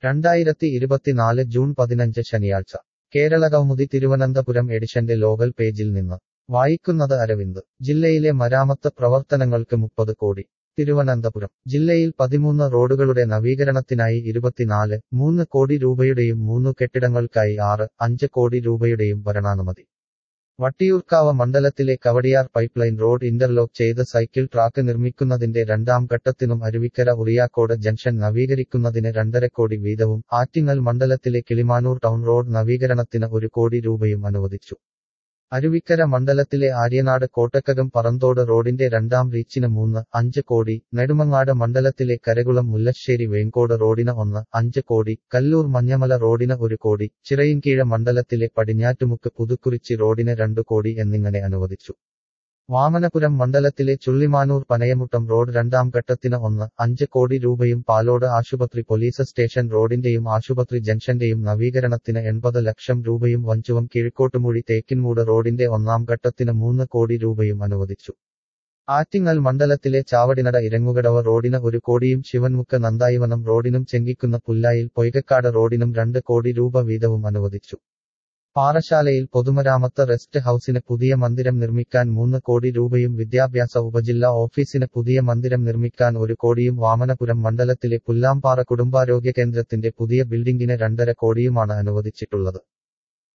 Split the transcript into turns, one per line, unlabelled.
രണ്ടായിരത്തി ഇരുപത്തിനാല് ജൂൺ പതിനഞ്ച് ശനിയാഴ്ച കേരളകൗമുദി തിരുവനന്തപുരം എഡിഷന്റെ ലോകൽ പേജിൽ നിന്ന് വായിക്കുന്നത് അരവിന്ദ് ജില്ലയിലെ മരാമത്ത് പ്രവർത്തനങ്ങൾക്ക് മുപ്പത് കോടി തിരുവനന്തപുരം ജില്ലയിൽ പതിമൂന്ന് റോഡുകളുടെ നവീകരണത്തിനായി ഇരുപത്തിനാല് മൂന്ന് കോടി രൂപയുടെയും മൂന്നു കെട്ടിടങ്ങൾക്കായി ആറ് അഞ്ച് കോടി രൂപയുടെയും ഭരണാനുമതി വട്ടിയൂർക്കാവ് മണ്ഡലത്തിലെ കവടിയാർ പൈപ്പ്ലൈൻ റോഡ് ഇന്റർലോക്ക് ചെയ്ത് സൈക്കിൾ ട്രാക്ക് നിർമ്മിക്കുന്നതിന്റെ രണ്ടാം ഘട്ടത്തിനും അരുവിക്കര ഉറിയാക്കോട് ജംഗ്ഷൻ നവീകരിക്കുന്നതിന് രണ്ടര കോടി വീതവും ആറ്റിങ്ങൽ മണ്ഡലത്തിലെ കിളിമാനൂർ ടൗൺ റോഡ് നവീകരണത്തിന് ഒരു കോടി രൂപയും അനുവദിച്ചു അരുവിക്കര മണ്ഡലത്തിലെ ആര്യനാട് കോട്ടക്കകം പറന്തോട് റോഡിന്റെ രണ്ടാം റീച്ചിന് മൂന്ന് അഞ്ച് കോടി നെടുമങ്ങാട് മണ്ഡലത്തിലെ കരകുളം മുല്ലശ്ശേരി വേങ്കോട് റോഡിന് ഒന്ന് അഞ്ച് കോടി കല്ലൂർ മഞ്ഞമല റോഡിന് ഒരു കോടി ചിറയിൻകീഴ മണ്ഡലത്തിലെ പടിഞ്ഞാറ്റുമുക്ക് പുതുക്കുറിച്ചി റോഡിന് രണ്ടു കോടി എന്നിങ്ങനെ അനുവദിച്ചു വാമനപുരം മണ്ഡലത്തിലെ ചുള്ളിമാനൂർ പനയമുട്ടം റോഡ് രണ്ടാം ഘട്ടത്തിന് ഒന്ന് അഞ്ച് കോടി രൂപയും പാലോട് ആശുപത്രി പോലീസ് സ്റ്റേഷൻ റോഡിന്റെയും ആശുപത്രി ജംഗ്ഷന്റെയും നവീകരണത്തിന് എൺപത് ലക്ഷം രൂപയും വഞ്ചുവം കിഴക്കോട്ടുമൂഴി തേക്കിൻമൂട് റോഡിന്റെ ഒന്നാം ഘട്ടത്തിന് മൂന്ന് കോടി രൂപയും അനുവദിച്ചു ആറ്റിങ്ങൽ മണ്ഡലത്തിലെ ചാവടിനട ഇരങ്ങുകടവ് റോഡിന് ഒരു കോടിയും ശിവൻമുക്ക് നന്ദായിവനം റോഡിനും ചെങ്കിക്കുന്ന പുല്ലായിൽ പൊയ്കക്കാട് റോഡിനും രണ്ട് കോടി രൂപ വീതവും അനുവദിച്ചു പാറശാലയിൽ പൊതുമരാമത്ത് റെസ്റ്റ് ഹൌസിന് പുതിയ മന്ദിരം നിർമ്മിക്കാൻ മൂന്ന് കോടി രൂപയും വിദ്യാഭ്യാസ ഉപജില്ലാ ഓഫീസിന് പുതിയ മന്ദിരം നിർമ്മിക്കാൻ ഒരു കോടിയും വാമനപുരം മണ്ഡലത്തിലെ പുല്ലാമ്പാറ കുടുംബാരോഗ്യ കേന്ദ്രത്തിന്റെ പുതിയ ബിൽഡിംഗിന് രണ്ടര കോടിയുമാണ് അനുവദിച്ചിട്ടുള്ളത്